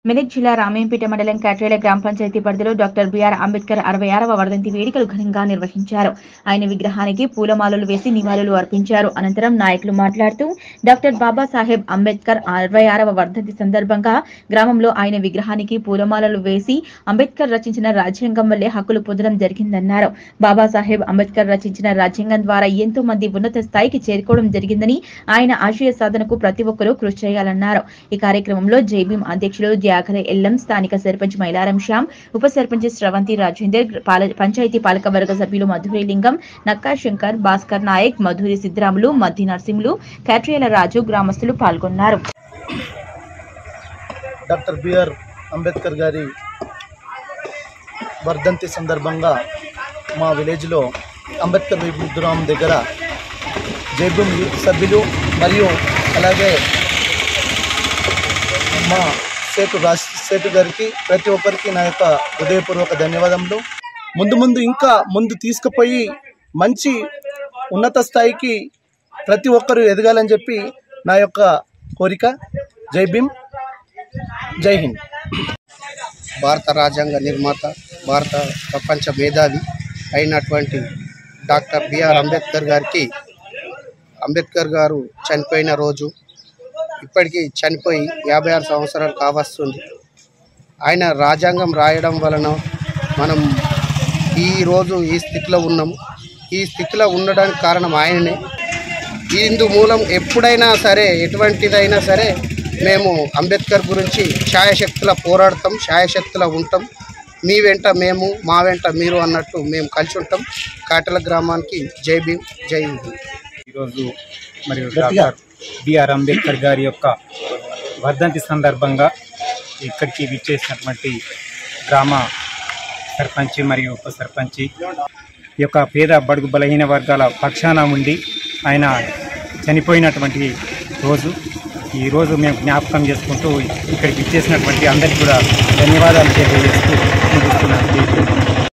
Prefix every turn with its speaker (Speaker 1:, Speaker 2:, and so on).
Speaker 1: మెదక్ జిల్లా రామేంపేట మండలం కాట్రేల గ్రామ పంచాయతీ పరిధిలో డాక్టర్ బిఆర్ అంబేద్కర్ అరవై ఆరవ వర్ధంతి వేడుకలు ఘనంగా నిర్వహించారు ఆయన విగ్రహానికి పూలమాలలు వేసి నివాళులు అర్పించారు అనంతరం నాయకులు మాట్లాడుతూ డాక్టర్ బాబాసాహెబ్ అంబేద్కర్ అరవై ఆరవ వర్ధంతి సందర్భంగా గ్రామంలో ఆయన విగ్రహానికి పూలమాలలు వేసి అంబేద్కర్ రచించిన రాజ్యాంగం వల్లే హక్కులు పొందడం జరిగిందన్నారు బాబాసాహెబ్ అంబేద్కర్ రచించిన రాజ్యాంగం ద్వారా ఎంతో మంది ఉన్నత స్థాయికి చేరుకోవడం జరిగిందని ఆయన ఆశయ సాధనకు ప్రతి ఒక్కరూ కృషి చేయాలన్నారు ఈ కార్యక్రమంలో జైబీం అధ్యక్షులు త్యాగల ఎల్లం స్థానిక సర్పంచ్ మైలారం శ్యామ్ ఉప సర్పంచ్ స్రవంతి రాజేందర్ పాల- పంచాయతీ పాలకవర్గ సభ్యులు మధురి లింగం నక్కా శంకర్ భాస్కర్ నాయక్ మధురి సిద్ధరాములు మద్ది నరసింహులు కాట్రియల రాజు గ్రామస్తులు పాల్గొన్నారు
Speaker 2: డాక్టర్ బిఆర్ అంబేద్కర్ గారి వర్ధంతి సందర్భంగా మా విలేజ్లో అంబేద్కర్ విగ్రహం దగ్గర జైబూమ్ యూత్ సభ్యులు మరియు అలాగే మా సేటు రాజ్ సేటు గారికి ప్రతి ఒక్కరికి నా యొక్క హృదయపూర్వక ధన్యవాదములు ముందు ముందు ఇంకా ముందు తీసుకుపోయి మంచి ఉన్నత స్థాయికి ప్రతి ఒక్కరూ ఎదగాలని చెప్పి నా యొక్క కోరిక జై భీమ్ జై హింద్
Speaker 3: భారత రాజ్యాంగ నిర్మాత భారత ప్రపంచ మేధావి అయినటువంటి డాక్టర్ బిఆర్ అంబేద్కర్ గారికి అంబేద్కర్ గారు చనిపోయిన రోజు ఇప్పటికీ చనిపోయి యాభై ఆరు సంవత్సరాలు కావస్తుంది ఆయన రాజ్యాంగం రాయడం వలన మనం ఈరోజు ఈ స్థితిలో ఉన్నాము ఈ స్థితిలో ఉండడానికి కారణం ఆయననే ఇందు మూలం ఎప్పుడైనా సరే ఎటువంటిదైనా సరే మేము అంబేద్కర్ గురించి ఛాయశక్తుల పోరాడతాం ఛాయశక్తుల ఉంటాం మీ వెంట మేము మా వెంట మీరు అన్నట్టు మేము కలిసి ఉంటాం కాటల గ్రామానికి జై భీమ్ జై హింద్
Speaker 4: ఈరోజు మరియు డాక్టర్ బిఆర్ అంబేద్కర్ గారి యొక్క వర్ధంతి సందర్భంగా ఇక్కడికి విచ్చేసినటువంటి గ్రామ సర్పంచ్ మరియు ఉప సర్పంచ్ ఈ యొక్క పేద బడుగు బలహీన వర్గాల పక్షాన ఉండి ఆయన చనిపోయినటువంటి రోజు ఈ రోజు మేము జ్ఞాపకం చేసుకుంటూ ఇక్కడికి ఇచ్చేసినటువంటి అందరికీ కూడా ధన్యవాదాలు తెలియజేస్తూ ముగిస్తున్నాను